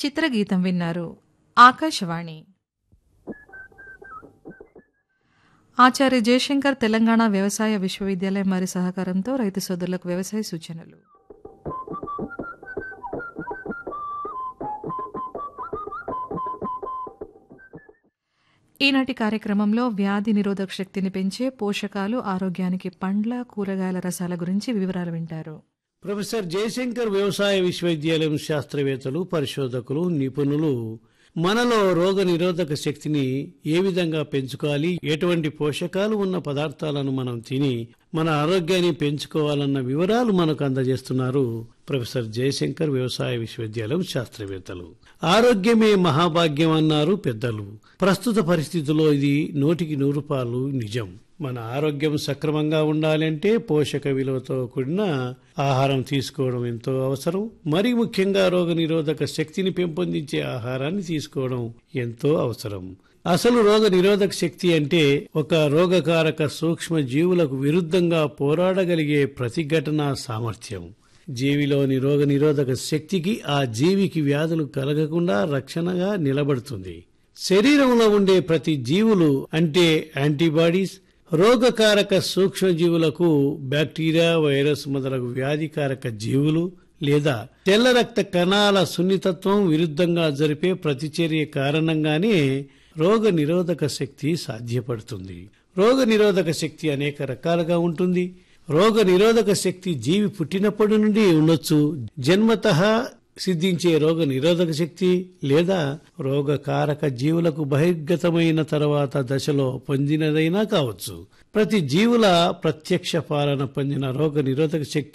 చిత్రగీతం విన్నారు ఆకాశవాణి ఆచార్య జయశంకర్ తెలంగాణ వ్యవసాయ విశ్వవిద్యాలయం వారి సహకారంతో రైతు సోదరులకు వ్యవసాయ సూచనలు ఈనాటి కార్యక్రమంలో వ్యాధి నిరోధక శక్తిని పెంచే పోషకాలు ఆరోగ్యానికి పండ్ల కూరగాయల రసాల గురించి వివరాలు వింటారు ప్రొఫెసర్ జయశంకర్ వ్యవసాయ విశ్వవిద్యాలయం శాస్త్రవేత్తలు పరిశోధకులు నిపుణులు మనలో రోగ నిరోధక శక్తిని ఏ విధంగా పెంచుకోవాలి ఎటువంటి పోషకాలు ఉన్న పదార్థాలను మనం తిని మన ఆరోగ్యాన్ని పెంచుకోవాలన్న వివరాలు మనకు అందజేస్తున్నారు ప్రొఫెసర్ జయశంకర్ వ్యవసాయ విశ్వవిద్యాలయం శాస్త్రవేత్తలు ఆరోగ్యమే మహాభాగ్యం అన్నారు పెద్దలు ప్రస్తుత పరిస్థితుల్లో ఇది నూటికి నూరు పాలు నిజం మన ఆరోగ్యం సక్రమంగా ఉండాలంటే పోషక విలువతో కూడిన ఆహారం తీసుకోవడం ఎంతో అవసరం మరి ముఖ్యంగా రోగ నిరోధక శక్తిని పెంపొందించే ఆహారాన్ని తీసుకోవడం ఎంతో అవసరం అసలు రోగ నిరోధక శక్తి అంటే ఒక రోగకారక సూక్ష్మ జీవులకు విరుద్ధంగా పోరాడగలిగే ప్రతిఘటన సామర్థ్యం జీవిలోని రోగ నిరోధక శక్తికి ఆ జీవికి వ్యాధులు కలగకుండా రక్షణగా నిలబడుతుంది శరీరంలో ఉండే ప్రతి జీవులు అంటే యాంటీబాడీస్ రోగకారక సూక్ష్మజీవులకు బ్యాక్టీరియా వైరస్ మొదలగు వ్యాధికారక జీవులు లేదా తెల్ల రక్త కణాల సున్నితత్వం విరుద్ధంగా జరిపే ప్రతిచర్య కారణంగానే రోగ నిరోధక శక్తి సాధ్యపడుతుంది రోగ నిరోధక శక్తి అనేక రకాలుగా ఉంటుంది రోగ నిరోధక శక్తి జీవి పుట్టినప్పటి నుండి ఉండొచ్చు జన్మత సిద్ధించే రోగ నిరోధక శక్తి లేదా రోగకారక జీవులకు బహిర్గతమైన తర్వాత దశలో పొందినదైనా కావచ్చు ప్రతి జీవుల ప్రత్యక్ష పాలన పొందిన రోగ నిరోధక శక్తి